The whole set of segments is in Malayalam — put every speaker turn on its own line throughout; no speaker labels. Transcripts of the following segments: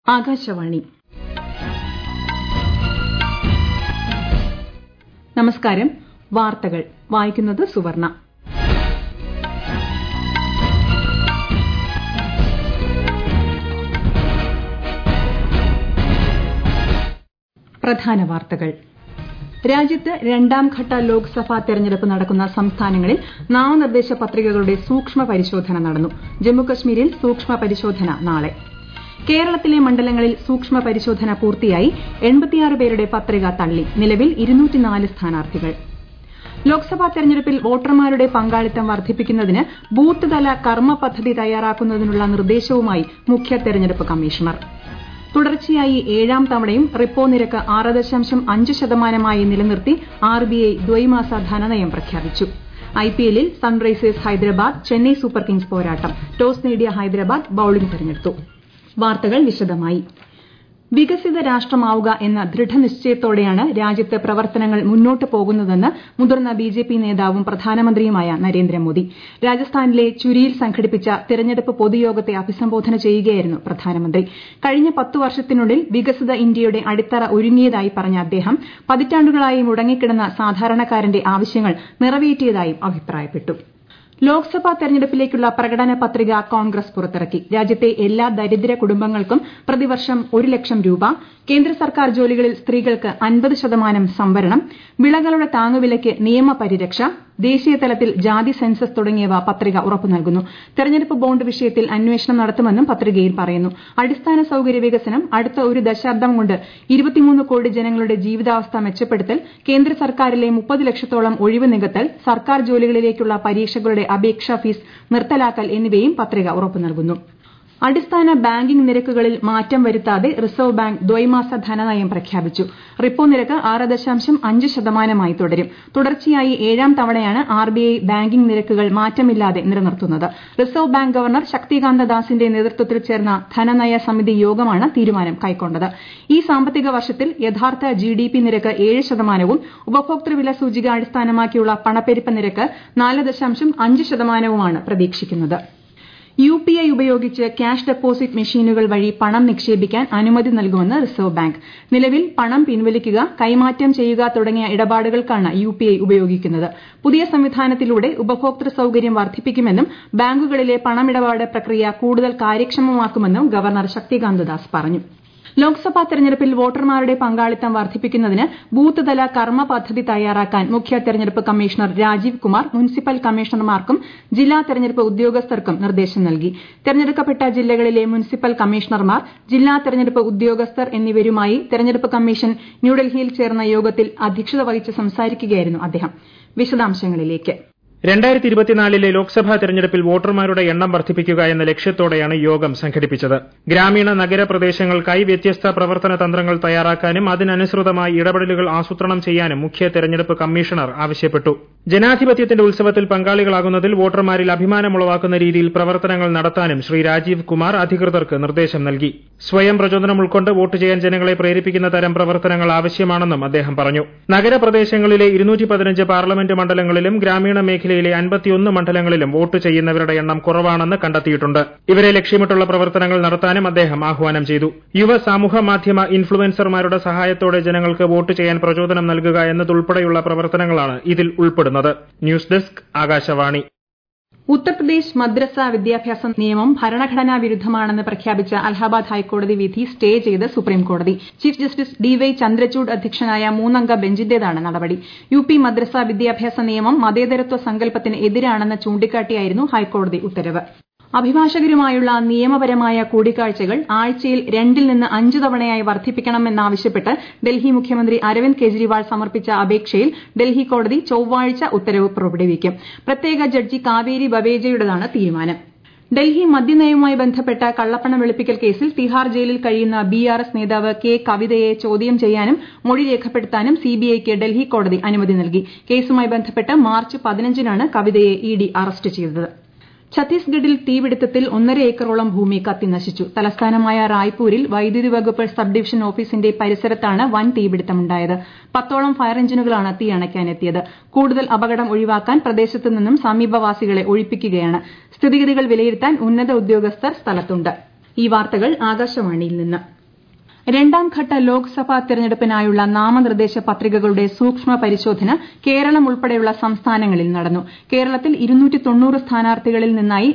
ആകാശവാണി നമസ്കാരം വാർത്തകൾ വായിക്കുന്നത് സുവർണ പ്രധാന വാർത്തകൾ രാജ്യത്ത് രണ്ടാംഘട്ട ലോക്സഭാ തെരഞ്ഞെടുപ്പ് നടക്കുന്ന സംസ്ഥാനങ്ങളിൽ നാമനിർദ്ദേശ പത്രികകളുടെ സൂക്ഷ്മ പരിശോധന നടന്നു ജമ്മുകശ്മീരിൽ സൂക്ഷ്മ പരിശോധന നാളെ കേരളത്തിലെ മണ്ഡലങ്ങളിൽ സൂക്ഷ്മ പരിശോധന പൂർത്തിയായി പേരുടെ പത്രിക തള്ളി നിലവിൽ സ്ഥാനാർത്ഥികൾ ലോക്സഭാ തെരഞ്ഞെടുപ്പിൽ വോട്ടർമാരുടെ പങ്കാളിത്തം വർദ്ധിപ്പിക്കുന്നതിന് ബൂത്ത് തല കർമ്മ പദ്ധതി തയ്യാറാക്കുന്നതിനുള്ള നിർദ്ദേശവുമായി മുഖ്യ തെരഞ്ഞെടുപ്പ് കമ്മീഷണർ തുടർച്ചയായി ഏഴാം തവണയും റിപ്പോ നിരക്ക് ആറ് ദശാംശം അഞ്ച് ശതമാനമായി നിലനിർത്തി ആർബിഐ ദ്വൈമാസ ധനനയം പ്രഖ്യാപിച്ചു ഐപിഎല്ലിൽ Sunrisers Hyderabad Chennai super kings പോരാട്ടം ടോസ് നേടിയ ഹൈദരാബാദ് ബൌളിംഗ് തെരഞ്ഞെടുത്തു വാർത്തകൾ വിശദമായി വികസിത രാഷ്ട്രമാവുക എന്ന ദൃഢനിശ്ചയത്തോടെയാണ് രാജ്യത്ത് പ്രവർത്തനങ്ങൾ മുന്നോട്ട് പോകുന്നതെന്ന് മുതിർന്ന ബിജെപി നേതാവും പ്രധാനമന്ത്രിയുമായ നരേന്ദ്രമോദി രാജസ്ഥാനിലെ ചുരിയിൽ സംഘടിപ്പിച്ച തെരഞ്ഞെടുപ്പ് പൊതുയോഗത്തെ അഭിസംബോധന ചെയ്യുകയായിരുന്നു പ്രധാനമന്ത്രി കഴിഞ്ഞ പത്തു വർഷത്തിനുള്ളിൽ വികസിത ഇന്ത്യയുടെ അടിത്തറ ഒരുങ്ങിയതായി പറഞ്ഞ അദ്ദേഹം പതിറ്റാണ്ടുകളായി മുടങ്ങിക്കിടന്ന സാധാരണക്കാരന്റെ ആവശ്യങ്ങൾ നിറവേറ്റിയതായും അഭിപ്രായപ്പെട്ടു ലോക്സഭാ തെരഞ്ഞെടുപ്പിലേക്കുള്ള പ്രകടന പത്രിക കോൺഗ്രസ് പുറത്തിറക്കി രാജ്യത്തെ എല്ലാ ദരിദ്ര കുടുംബങ്ങൾക്കും പ്രതിവർഷം ഒരു ലക്ഷം രൂപ കേന്ദ്ര സർക്കാർ ജോലികളിൽ സ്ത്രീകൾക്ക് അൻപത് ശതമാനം സംവരണം വിളകളുടെ താങ്ങുവിലയ്ക്ക് നിയമപരിരക്ഷ ദേശീയ തലത്തിൽ ജാതി സെൻസസ് തുടങ്ങിയവ പത്രിക ഉറപ്പു നൽകുന്നു തെരഞ്ഞെടുപ്പ് ബോണ്ട് വിഷയത്തിൽ അന്വേഷണം നടത്തുമെന്നും പത്രികയിൽ പറയുന്നു അടിസ്ഥാന സൌകര്യ വികസനം അടുത്ത ഒരു ദശാബ്ദം കൊണ്ട് കോടി ജനങ്ങളുടെ ജീവിതാവസ്ഥ മെച്ചപ്പെടുത്തൽ കേന്ദ്ര സർക്കാരിലെ മുപ്പത് ലക്ഷത്തോളം ഒഴിവ് നികത്തൽ സർക്കാർ ജോലികളിലേക്കുള്ള പരീക്ഷകളുടെ അപേക്ഷാ ഫീസ് നിർത്തലാക്കൽ എന്നിവയും പത്രിക ഉറപ്പു നൽകുന്നു അടിസ്ഥാന ബാങ്കിംഗ് നിരക്കുകളിൽ മാറ്റം വരുത്താതെ റിസർവ് ബാങ്ക് ദ്വൈമാസ ധനനയം പ്രഖ്യാപിച്ചു റിപ്പോ നിരക്ക് ആറ് ദശാംശം അഞ്ച് ശതമാനമായി തുടരും തുടർച്ചയായി ഏഴാം തവണയാണ് ആർബിഐ ബാങ്കിംഗ് നിരക്കുകൾ മാറ്റമില്ലാതെ നിലനിർത്തുന്നത് റിസർവ് ബാങ്ക് ഗവർണർ ശക്തികാന്ത ദാസിന്റെ നേതൃത്വത്തിൽ ചേർന്ന ധനനയ സമിതി യോഗമാണ് തീരുമാനം കൈക്കൊണ്ടത് ഈ സാമ്പത്തിക വർഷത്തിൽ യഥാർത്ഥ ജിഡിപി നിരക്ക് ഏഴ് ശതമാനവും ഉപഭോക്തൃവില സൂചിക അടിസ്ഥാനമാക്കിയുള്ള പണപ്പെരുപ്പ നിരക്ക് നാല് ദശാംശം അഞ്ച് ശതമാനവുമാണ് പ്രതീക്ഷിക്കുന്നത് യുപിഐ ഉപയോഗിച്ച് ക്യാഷ് ഡെപ്പോസിറ്റ് മെഷീനുകൾ വഴി പണം നിക്ഷേപിക്കാൻ അനുമതി നൽകുമെന്ന് റിസർവ് ബാങ്ക് നിലവിൽ പണം പിൻവലിക്കുക കൈമാറ്റം ചെയ്യുക തുടങ്ങിയ ഇടപാടുകൾക്കാണ് യുപിഐ ഉപയോഗിക്കുന്നത് പുതിയ സംവിധാനത്തിലൂടെ ഉപഭോക്തൃ സൌകര്യം വർദ്ധിപ്പിക്കുമെന്നും ബാങ്കുകളിലെ പണമിടപാട് പ്രക്രിയ കൂടുതൽ കാര്യക്ഷമമാക്കുമെന്നും ഗവർണർ ശക്തികാന്ത ദാസ് പറഞ്ഞു ലോക്സഭാ തെരഞ്ഞെടുപ്പിൽ വോട്ടർമാരുടെ പങ്കാളിത്തം വർദ്ധിപ്പിക്കുന്നതിന് ബൂത്ത് തല കർമ്മ പദ്ധതി തയ്യാറാക്കാൻ മുഖ്യ തെരഞ്ഞെടുപ്പ് കമ്മീഷണർ രാജീവ് കുമാർ മുനിസിപ്പൽ കമ്മീഷണർമാർക്കും ജില്ലാ തെരഞ്ഞെടുപ്പ് ഉദ്യോഗസ്ഥർക്കും നിർദ്ദേശം നൽകി തെരഞ്ഞെടുക്കപ്പെട്ട ജില്ലകളിലെ മുനിസിപ്പൽ കമ്മീഷണർമാർ ജില്ലാ തെരഞ്ഞെടുപ്പ് ഉദ്യോഗസ്ഥർ എന്നിവരുമായി തെരഞ്ഞെടുപ്പ് കമ്മീഷൻ ന്യൂഡൽഹിയിൽ ചേർന്ന യോഗത്തിൽ അധ്യക്ഷത വഹിച്ച് സംസാരിക്കുകയായിരുന്നു അദ്ദേഹം വിശദാംശങ്ങളിലേക്ക്
രണ്ടായിരത്തി ഇരുപത്തിനാലിലെ ലോക്സഭാ തെരഞ്ഞെടുപ്പിൽ വോട്ടർമാരുടെ എണ്ണം വർദ്ധിപ്പിക്കുക എന്ന ലക്ഷ്യത്തോടെയാണ് യോഗം സംഘടിപ്പിച്ചത് ഗ്രാമീണ നഗര പ്രദേശങ്ങൾക്കായി വ്യത്യസ്ത പ്രവർത്തന തന്ത്രങ്ങൾ തയ്യാറാക്കാനും അതിനനുസൃതമായി ഇടപെടലുകൾ ആസൂത്രണം ചെയ്യാനും മുഖ്യ തെരഞ്ഞെടുപ്പ് കമ്മീഷണർ ആവശ്യപ്പെട്ടു ജനാധിപത്യത്തിന്റെ ഉത്സവത്തിൽ പങ്കാളികളാകുന്നതിൽ വോട്ടർമാരിൽ അഭിമാനമുളവാക്കുന്ന രീതിയിൽ പ്രവർത്തനങ്ങൾ നടത്താനും ശ്രീ രാജീവ് കുമാർ അധികൃതർക്ക് നിർദ്ദേശം നൽകി സ്വയം പ്രചോദനം ഉൾക്കൊണ്ട് വോട്ട് ചെയ്യാൻ ജനങ്ങളെ പ്രേരിപ്പിക്കുന്ന തരം പ്രവർത്തനങ്ങൾ ആവശ്യമാണെന്നും അദ്ദേഹം പറഞ്ഞു നഗരപ്രദേശങ്ങളിലെ പാർലമെന്റ് മണ്ഡലങ്ങളിലും ഗ്രാമീണ മേഖലയിലെ അൻപത്തിയൊന്ന് മണ്ഡലങ്ങളിലും വോട്ട് ചെയ്യുന്നവരുടെ എണ്ണം കുറവാണെന്ന് കണ്ടെത്തിയിട്ടുണ്ട് ഇവരെ ലക്ഷ്യമിട്ടുള്ള പ്രവർത്തനങ്ങൾ നടത്താനും അദ്ദേഹം ആഹ്വാനം ചെയ്തു യുവ സമൂഹ മാധ്യമ ഇൻഫ്ലുവൻസർമാരുടെ സഹായത്തോടെ ജനങ്ങൾക്ക് വോട്ട് ചെയ്യാൻ പ്രചോദനം നൽകുക എന്നതുൾപ്പെടെയുള്ള പ്രവർത്തനങ്ങളാണ് ഇതിൽ ഉൾപ്പെടുന്നത് ന്യൂസ് ഡെസ്ക് ആകാശവാണി
ഉത്തർപ്രദേശ് മദ്രസ വിദ്യാഭ്യാസ നിയമം ഭരണഘടനാ വിരുദ്ധമാണെന്ന് പ്രഖ്യാപിച്ച അലഹാബാദ് ഹൈക്കോടതി വിധി സ്റ്റേ ചെയ്ത് സുപ്രീംകോടതി chief justice D Y Chandrachud അധ്യക്ഷനായ മൂന്നംഗ ബെഞ്ചിന്റേതാണ് നടപടി യു പി മദ്രസ വിദ്യാഭ്യാസ നിയമം മതേതരത്വ സങ്കല്പത്തിന് എതിരാണെന്ന് ചൂണ്ടിക്കാട്ടിയായിരുന്നു ഹൈക്കോടതി ഉത്തരവ് അഭിഭാഷകരുമായുള്ള നിയമപരമായ കൂടിക്കാഴ്ചകൾ ആഴ്ചയിൽ രണ്ടിൽ നിന്ന് അഞ്ച് തവണയായി വർദ്ധിപ്പിക്കണമെന്നാവശ്യപ്പെട്ട് ഡൽഹി മുഖ്യമന്ത്രി അരവിന്ദ് കെജ്രിവാൾ സമർപ്പിച്ച അപേക്ഷയിൽ ഡൽഹി കോടതി ചൊവ്വാഴ്ച ഉത്തരവ് പുറപ്പെടുവിക്കും പ്രത്യേക ജഡ്ജി കാവേരി ബവേജയുടേതാണ് തീരുമാനം ഡൽഹി മദ്യനയവുമായി ബന്ധപ്പെട്ട കള്ളപ്പണം വെളുപ്പിക്കൽ കേസിൽ തിഹാർ ജയിലിൽ കഴിയുന്ന ബി ആർ എസ് നേതാവ് കെ കവിതയെ ചോദ്യം ചെയ്യാനും മൊഴി രേഖപ്പെടുത്താനും സിബിഐക്ക് ഡൽഹി കോടതി അനുമതി നൽകി കേസുമായി ബന്ധപ്പെട്ട് മാർച്ച് പതിനഞ്ചിനാണ് കവിതയെ ഇ ഡി അറസ്റ്റ് ചെയ്തത് ഛത്തീസ്ഗഡിൽ തീപിടുത്തത്തിൽ ഒന്നര ഏക്കറോളം ഭൂമി കത്തിനശിച്ചു തലസ്ഥാനമായ റായ്പൂരിൽ വൈദ്യുതി വകുപ്പ് സബ് ഡിവിഷൻ ഓഫീസിന്റെ പരിസരത്താണ് വൻ തീപിടുത്തമുണ്ടായത് പത്തോളം ഫയർ എഞ്ചിനുകളാണ് തീ അണയ്ക്കാനെത്തിയത് കൂടുതൽ അപകടം ഒഴിവാക്കാൻ പ്രദേശത്തു നിന്നും സമീപവാസികളെ ഒഴിപ്പിക്കുകയാണ് സ്ഥിതിഗതികൾ വിലയിരുത്താൻ ഉന്നത ഉദ്യോഗസ്ഥർ സ്ഥലത്തുണ്ട് ഈ വാർത്തകൾ ആകാശവാണിയിൽ നിന്ന് രണ്ടാം ഘട്ട ലോക്സഭാ തെരഞ്ഞെടുപ്പിനായുള്ള നാമനിർദ്ദേശ പത്രികകളുടെ സൂക്ഷ്മ പരിശോധന കേരളം ഉൾപ്പെടെയുള്ള സംസ്ഥാനങ്ങളിൽ നടന്നു കേരളത്തിൽ സ്ഥാനാർത്ഥികളിൽ നിന്നായി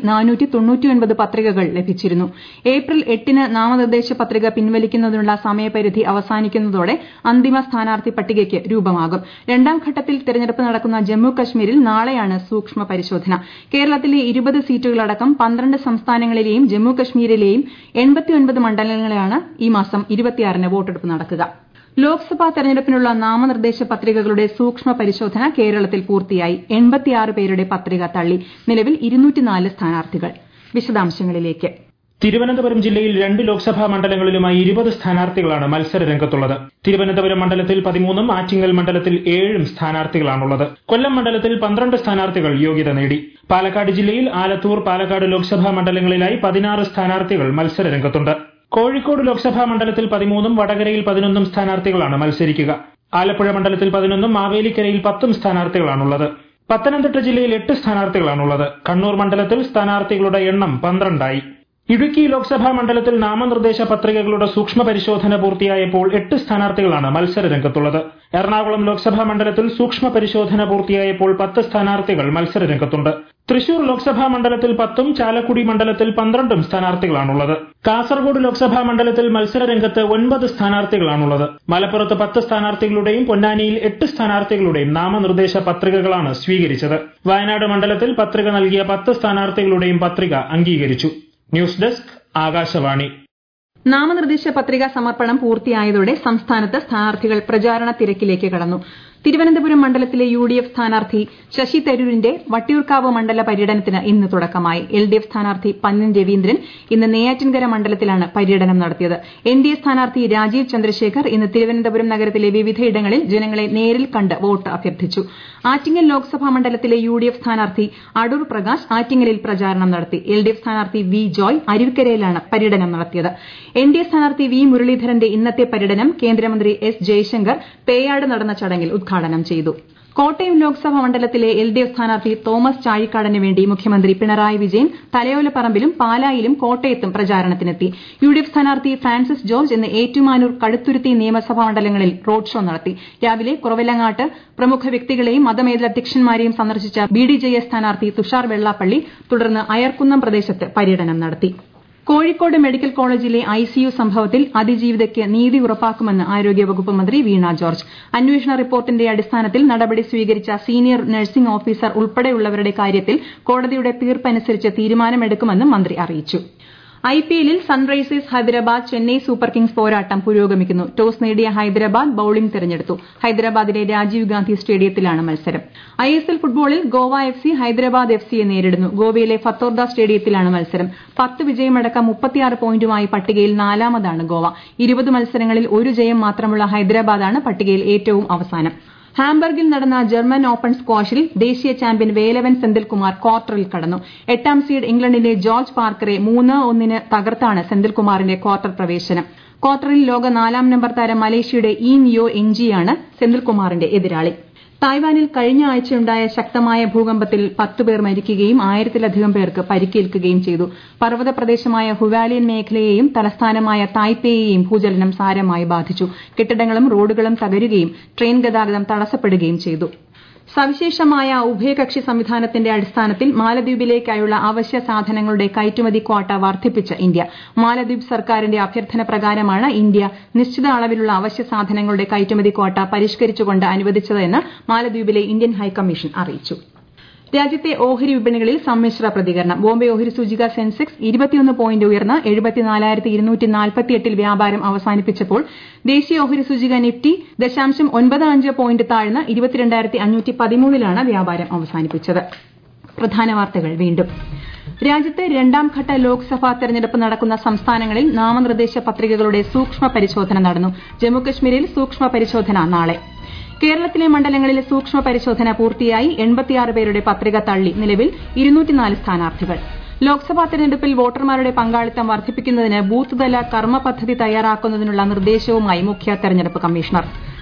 പത്രികകൾ ലഭിച്ചിരുന്നു ഏപ്രിൽ എട്ടിന് നാമനിർദ്ദേശ പത്രിക പിൻവലിക്കുന്നതിനുള്ള സമയപരിധി അവസാനിക്കുന്നതോടെ അന്തിമ സ്ഥാനാർത്ഥി പട്ടികയ്ക്ക് രൂപമാകും രണ്ടാം ഘട്ടത്തിൽ തെരഞ്ഞെടുപ്പ് നടക്കുന്ന ജമ്മു കശ്മീരിൽ നാളെയാണ് സൂക്ഷ്മ പരിശോധന കേരളത്തിലെ ഇരുപത് സീറ്റുകളടക്കം പന്ത്രണ്ട് സംസ്ഥാനങ്ങളിലെയും ജമ്മു കശ്മീരിലെയും മണ്ഡലങ്ങളിലാണ് ഈ മാസം ഇരുപത്തിയാറിന് വോട്ടെടുപ്പ് നടക്കുക ലോക്സഭാ തെരഞ്ഞെടുപ്പിനുള്ള നാമനിർദ്ദേശ പത്രികകളുടെ സൂക്ഷ്മ പരിശോധന കേരളത്തിൽ പൂർത്തിയായി എൺപത്തിയാറ് പേരുടെ പത്രിക തള്ളി നിലവിൽ സ്ഥാനാർത്ഥികൾ വിശദാംശങ്ങളിലേക്ക്
തിരുവനന്തപുരം ജില്ലയിൽ രണ്ട് ലോക്സഭാ മണ്ഡലങ്ങളിലുമായി ഇരുപത് സ്ഥാനാർത്ഥികളാണ് മത്സര രംഗത്തുള്ളത് തിരുവനന്തപുരം മണ്ഡലത്തിൽ പതിമൂന്നും ആറ്റിങ്ങൽ മണ്ഡലത്തിൽ ഏഴും സ്ഥാനാർത്ഥികളാണുള്ളത് കൊല്ലം മണ്ഡലത്തിൽ പന്ത്രണ്ട് സ്ഥാനാർത്ഥികൾ യോഗ്യത നേടി പാലക്കാട് ജില്ലയിൽ ആലത്തൂർ പാലക്കാട് ലോക്സഭാ മണ്ഡലങ്ങളിലായി പതിനാറ് സ്ഥാനാർത്ഥികൾ മത്സര രംഗത്തുണ്ട് കോഴിക്കോട് ലോക്സഭാ മണ്ഡലത്തിൽ പതിമൂന്നും വടകരയിൽ പതിനൊന്നും സ്ഥാനാർത്ഥികളാണ് മത്സരിക്കുക ആലപ്പുഴ മണ്ഡലത്തിൽ പതിനൊന്നും മാവേലിക്കരയിൽ പത്തും സ്ഥാനാർത്ഥികളാണുള്ളത് പത്തനംതിട്ട ജില്ലയിൽ എട്ട് സ്ഥാനാർത്ഥികളാണുള്ളത് കണ്ണൂർ മണ്ഡലത്തിൽ സ്ഥാനാർത്ഥികളുടെ എണ്ണം പന്ത്രണ്ടായി ഇടുക്കി ലോക്സഭാ മണ്ഡലത്തിൽ നാമനിർദ്ദേശ പത്രികകളുടെ സൂക്ഷ്മ പരിശോധന പൂർത്തിയായപ്പോൾ എട്ട് സ്ഥാനാർത്ഥികളാണ് മത്സര രംഗത്തുള്ളത് എറണാകുളം ലോക്സഭാ മണ്ഡലത്തിൽ സൂക്ഷ്മ പരിശോധന പൂർത്തിയായപ്പോൾ പത്ത് സ്ഥാനാർത്ഥികൾ മത്സര രംഗത്തുണ്ട് തൃശൂർ ലോക്സഭാ മണ്ഡലത്തിൽ പത്തും ചാലക്കുടി മണ്ഡലത്തിൽ പന്ത്രണ്ടും സ്ഥാനാർത്ഥികളാണുള്ളത് കാസർഗോഡ് ലോക്സഭാ മണ്ഡലത്തിൽ മത്സര രംഗത്ത് ഒൻപത് സ്ഥാനാർത്ഥികളാണുള്ളത് മലപ്പുറത്ത് പത്ത് സ്ഥാനാർത്ഥികളുടെയും പൊന്നാനിയിൽ എട്ട് സ്ഥാനാർത്ഥികളുടെയും നാമനിർദ്ദേശ പത്രികകളാണ് സ്വീകരിച്ചത് വയനാട് മണ്ഡലത്തിൽ പത്രിക നൽകിയ പത്ത് സ്ഥാനാർത്ഥികളുടെയും പത്രിക അംഗീകരിച്ചു ന്യൂസ് ഡെസ്ക് ആകാശവാണി
നാമനിർദ്ദേശ പത്രികാ സമർപ്പണം പൂർത്തിയായതോടെ സംസ്ഥാനത്ത് സ്ഥാനാർത്ഥികൾ പ്രചാരണ തിരക്കിലേക്ക് കടന്നു തിരുവനന്തപുരം മണ്ഡലത്തിലെ യു ഡി എഫ് സ്ഥാനാർത്ഥി ശശി തരൂരിന്റെ വട്ടിയൂർക്കാവ് മണ്ഡല പര്യടനത്തിന് ഇന്ന് തുടക്കമായി എൽ ഡി എഫ് സ്ഥാനാർത്ഥി പന്ന്യൻ രവീന്ദ്രൻ ഇന്ന് നെയ്യാറ്റിൻകര മണ്ഡലത്തിലാണ് പര്യടനം നടത്തിയത് എൻ ഡി എ സ്ഥാനാർത്ഥി രാജീവ് ചന്ദ്രശേഖർ ഇന്ന് തിരുവനന്തപുരം നഗരത്തിലെ വിവിധയിടങ്ങളിൽ ജനങ്ങളെ നേരിൽ കണ്ട് വോട്ട് അഭ്യർത്ഥിച്ചു ആറ്റിങ്ങൽ ലോക്സഭാ മണ്ഡലത്തിലെ യു ഡി എഫ് സ്ഥാനാർത്ഥി അടൂർ പ്രകാശ് ആറ്റിങ്ങലിൽ പ്രചാരണം നടത്തി എൽ ഡി എഫ് സ്ഥാനാർത്ഥി വി ജോയ് അരുവിക്കരയിലാണ് പര്യടനം നടത്തിയത് എൻ ഡി എ സ്ഥാനാർത്ഥി വി മുരളീധരന്റെ ഇന്നത്തെ പര്യടനം കേന്ദ്രമന്ത്രി എസ് ജയശങ്കർ പേയാട് നടന്ന ചടങ്ങിൽ ഉദ്ഘാടനം ചെയ്തു കോട്ടയം ലോക്സഭാ മണ്ഡലത്തിലെ എൽ ഡി എഫ് സ്ഥാനാർത്ഥി തോമസ് ചാഴിക്കാടന് വേണ്ടി മുഖ്യമന്ത്രി പിണറായി വിജയൻ തലയോലപ്പറമ്പിലും പാലായിലും കോട്ടയത്തും പ്രചാരണത്തിനെത്തി യു ഡി എഫ് സ്ഥാനാർത്ഥി ഫ്രാൻസിസ് ജോർജ് ഇന്ന് ഏറ്റുമാനൂർ കടുത്തുരുത്തി നിയമസഭാ മണ്ഡലങ്ങളിൽ റോഡ് ഷോ നടത്തി രാവിലെ കുറവിലങ്ങാട്ട് പ്രമുഖ വ്യക്തികളെയും മതമേലധ്യക്ഷന്മാരെയും സന്ദർശിച്ച ബി ഡി ജെ എസ് സ്ഥാനാർത്ഥി തുഷാർ വെള്ളാപ്പള്ളി തുടർന്ന് അയർക്കുന്നം പ്രദേശത്ത് പര്യടനം നടത്തി കോഴിക്കോട് മെഡിക്കൽ കോളേജിലെ ഐസിയു സംഭവത്തിൽ അതിജീവിതയ്ക്ക് നീതി ഉറപ്പാക്കുമെന്ന് ആരോഗ്യവകുപ്പ് മന്ത്രി വീണ ജോർജ് അന്വേഷണ റിപ്പോർട്ടിന്റെ അടിസ്ഥാനത്തിൽ നടപടി സ്വീകരിച്ച സീനിയർ നഴ്സിംഗ് ഓഫീസർ ഉൾപ്പെടെയുള്ളവരുടെ കാര്യത്തിൽ കോടതിയുടെ തീർപ്പനുസരിച്ച് തീരുമാനമെടുക്കുമെന്നും മന്ത്രി അറിയിച്ചു ഐപിഎല്ലിൽ Sunrisers Hyderabad Chennai super kings പോരാട്ടം പുരോഗമിക്കുന്നു ടോസ് നേടിയ ഹൈദരാബാദ് ബൌളിംഗ് തെരഞ്ഞെടുത്തു ഹൈദരാബാദിലെ രാജീവ് ഗാന്ധി സ്റ്റേഡിയത്തിലാണ് മത്സരം ഐഎസ്എൽ ഫുട്ബോളിൽ Goa F C Hyderabad F സിയെ നേരിടുന്നു ഗോവയിലെ ഫത്തോർദ സ്റ്റേഡിയത്തിലാണ് മത്സരം പത്ത് വിജയമടക്കം മുപ്പത്തിയാറ് പോയിന്റുമായി പട്ടികയിൽ നാലാമതാണ് ഗോവ ഇരുപത് മത്സരങ്ങളിൽ ഒരു ജയം മാത്രമുള്ള ഹൈദരാബാദാണ് പട്ടികയിൽ ഏറ്റവും അവസാനം ഹാംബർഗിൽ നടന്ന ജർമ്മൻ ഓപ്പൺ സ്ക്വാഷിൽ ദേശീയ ചാമ്പ്യൻ വേലവൻ സെന്തിൽകുമാർ ക്വാർട്ടറിൽ കടന്നു എട്ടാം സീഡ് ഇംഗ്ലണ്ടിന്റെ ജോർജ് പാർക്കറെ മൂന്ന് ഒന്നിന് തകർത്താണ് സെന്തിൽകുമാറിന്റെ ക്വാർട്ടർ പ്രവേശനം ക്വാർട്ടറിൽ ലോക നാലാം നമ്പർ താരം മലേഷ്യയുടെ ഇ നിയോ എൻജിയാണ് സെന്തിൽകുമാറിന്റെ എതിരാളി തായ്വാനിൽ കഴിഞ്ഞ ആഴ്ചയുണ്ടായ ശക്തമായ ഭൂകമ്പത്തിൽ പത്ത് പേർ മരിക്കുകയും ആയിരത്തിലധികം പേർക്ക് പരിക്കേൽക്കുകയും ചെയ്തു പർവ്വത പ്രദേശമായ ഹുവാലിയൻ മേഖലയെയും തലസ്ഥാനമായ തായ്പേയെയും ഭൂചലനം സാരമായി ബാധിച്ചു കെട്ടിടങ്ങളും റോഡുകളും തകരുകയും ട്രെയിൻ ഗതാഗതം തടസ്സപ്പെടുകയും ചെയ്തു സവിശേഷമായ ഉഭയകക്ഷി സംവിധാനത്തിന്റെ അടിസ്ഥാനത്തിൽ മാലദ്വീപിലേക്കായുള്ള അവശ്യ സാധനങ്ങളുടെ കയറ്റുമതി ക്വാട്ട വർദ്ധിപ്പിച്ച് ഇന്ത്യ മാലദ്വീപ് സർക്കാരിന്റെ അഭ്യർത്ഥന പ്രകാരമാണ് ഇന്ത്യ നിശ്ചിത അളവിലുള്ള അവശ്യ സാധനങ്ങളുടെ കയറ്റുമതി ക്വാട്ട പരിഷ്കരിച്ചുകൊണ്ട് അനുവദിച്ചതെന്ന് മാലദ്വീപിലെ ഇന്ത്യൻ ഹൈക്കമ്മീഷൻ അറിയിച്ചു രാജ്യത്തെ ഓഹരി വിപണികളിൽ സമ്മിശ്ര പ്രതികരണം ബോംബെ ഓഹരി സൂചിക സെൻസെക്സ് ഇരുപത്തിയൊന്ന് പോയിന്റ് ഉയർന്ന് എഴുപത്തിനാലായിരത്തി ഇരുന്നൂറ്റി നാൽപ്പത്തിയെട്ടിൽ വ്യാപാരം അവസാനിപ്പിച്ചപ്പോൾ ദേശീയ ഓഹരി സൂചിക നിഫ്റ്റി ദശാംശം ഒൻപത് അഞ്ച് പോയിന്റ് താഴ്ന്ന് ഇരുപത്തിരണ്ടായിരത്തി അഞ്ഞൂറ്റി പതിമൂന്നിലാണ് വ്യാപാരം അവസാനിപ്പിച്ചത് പ്രധാന വാർത്തകൾ വീണ്ടും രാജ്യത്ത് രണ്ടാം ഘട്ട ലോക്സഭാ തെരഞ്ഞെടുപ്പ് നടക്കുന്ന സംസ്ഥാനങ്ങളിൽ നാമനിർദ്ദേശ പത്രികകളുടെ സൂക്ഷ്മ പരിശോധന നടന്നു ജമ്മുകശ്മീരിൽ സൂക്ഷ്മ പരിശോധന നാളെ കേരളത്തിലെ മണ്ഡലങ്ങളിലെ സൂക്ഷ്മ പരിശോധന പൂർത്തിയായി എൺപത്തിയാറ് പേരുടെ പത്രിക തള്ളി നിലവിൽ ഇരുന്നൂറ്റിനാല് സ്ഥാനാർത്ഥികൾ ലോക്സഭാ തെരഞ്ഞെടുപ്പിൽ വോട്ടർമാരുടെ പങ്കാളിത്തം വർദ്ധിപ്പിക്കുന്നതിന് ബൂത്ത് തല കർമ്മ പദ്ധതി തയ്യാറാക്കുന്നതിനുള്ള നിർദ്ദേശവുമായി മുഖ്യ തെരഞ്ഞെടുപ്പ് കമ്മീഷണർ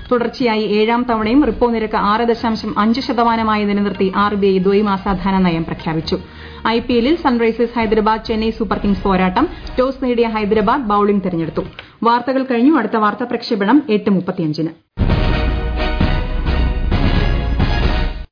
തുടർച്ചയായി ഏഴാം തവണയും റിപ്പോ നിരക്ക് ആറ് ദശാംശം അഞ്ച് ശതമാനമായി നിലനിർത്തി ആർ ബി ഐ ദ്വൈമാസാധാന നയം പ്രഖ്യാപിച്ചു ഐ പി എല്ലിൽ Sunrisers Hyderabad Chennai super kings പോരാട്ടം ടോസ് നേടിയ ഹൈദരാബാദ് ബൌളിംഗ് തെരഞ്ഞെടുത്തു വാർത്തകൾ കഴിഞ്ഞു അടുത്ത വാർത്താ പ്രക്ഷേപണം എട്ട് മുപ്പത്തിയഞ്ചിന്